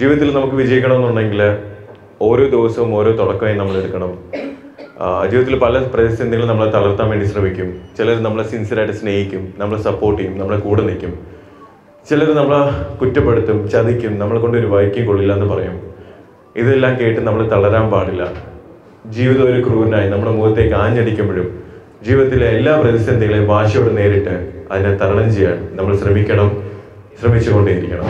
ജീവിതത്തിൽ നമുക്ക് വിജയിക്കണമെന്നുണ്ടെങ്കിൽ ഓരോ ദിവസവും ഓരോ തുടക്കമായി നമ്മൾ എടുക്കണം ആ, ജീവിതത്തിൽ പല പ്രതിസന്ധികളും നമ്മളെ തളർത്താൻ വേണ്ടി ശ്രമിക്കും ചിലർ നമ്മളെ സിൻസിയറായിട്ട് സ്നേഹിക്കും നമ്മളെ സപ്പോർട്ട് ചെയ്യും നമ്മളെ കൂടെ നിൽക്കും ചിലർ നമ്മളെ കുറ്റപ്പെടുത്തും ചതിക്കും നമ്മളെ കൊണ്ട് ഒരു വൈക്കും കൊള്ളില്ല എന്ന് പറയും ഇതെല്ലാം കേട്ട് നമ്മൾ തളരാൻ പാടില്ല ജീവിതം ഒരു ക്രൂരനായി നമ്മുടെ മുഖത്തേക്ക് ആഞ്ഞടിക്കുമ്പോഴും ജീവിതത്തിലെ എല്ലാ പ്രതിസന്ധികളെയും വാശിയോട് നേരിട്ട് അതിനെ തരണം ചെയ്യാൻ നമ്മൾ ശ്രമിക്കണം ശ്രമിച്ചുകൊണ്ടേയിരിക്കണം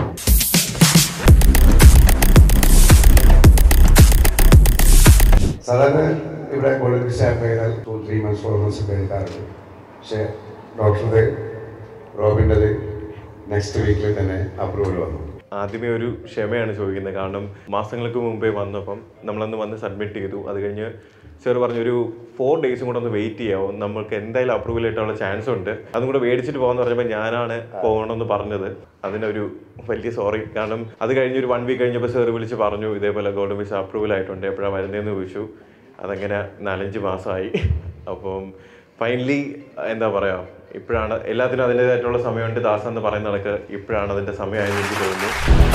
സാധാരണ ഇവിടെ കോളേജ് സ്റ്റാഫ് ചെയ്താൽ two three months four months ഒക്കെ എടുക്കാറുണ്ട് പക്ഷേ ഡോക്ടറുടെ റോബിൻ്റെത് നെക്സ്റ്റ് വീക്കിൽ തന്നെ അപ്രൂവൽ വന്നു ആദ്യമേ ഒരു ക്ഷമയാണ് ചോദിക്കുന്നത് കാരണം മാസങ്ങൾക്ക് മുമ്പേ വന്നപ്പം നമ്മളന്ന് വന്ന് സബ്മിറ്റ് ചെയ്തു അത് കഴിഞ്ഞ് സാർ പറഞ്ഞു ഒരു ഫോർ ഡേയ്സും കൂടെ ഒന്ന് വെയിറ്റ് ചെയ്യാമോ നമുക്ക് എന്തായാലും അപ്രൂവൽ കിട്ടാനുള്ള ചാൻസ് ഉണ്ട് അതും കൂടെ മേടിച്ചിട്ട് പോകാന്ന് പറഞ്ഞപ്പോൾ ഞാനാണ് പോകണമെന്ന് പറഞ്ഞത് അതിനൊരു വലിയ സോറി കാരണം അത് കഴിഞ്ഞ് ഒരു വൺ വീക്ക് കഴിഞ്ഞപ്പോൾ സാർ വിളിച്ച് പറഞ്ഞു ഇതേപോലെ ഗോൾഡൻ വിസ അപ്രൂവൽ ആയിട്ടുണ്ട് എപ്പോഴാണ് വരുന്നതെന്ന് ചോദിച്ചു അതങ്ങനെ നാലഞ്ച് മാസമായി അപ്പം ഫൈനലി എന്താ പറയുക ഇപ്പോഴാണ് എല്ലാത്തിനും അതിൻ്റെതായിട്ടുള്ള സമയമുണ്ട് ദാസ എന്ന് പറയുന്ന കണക്ക് ഇപ്പോഴാണ് അതിൻ്റെ സമയമായെന്ന് എനിക്ക് തോന്നുന്നു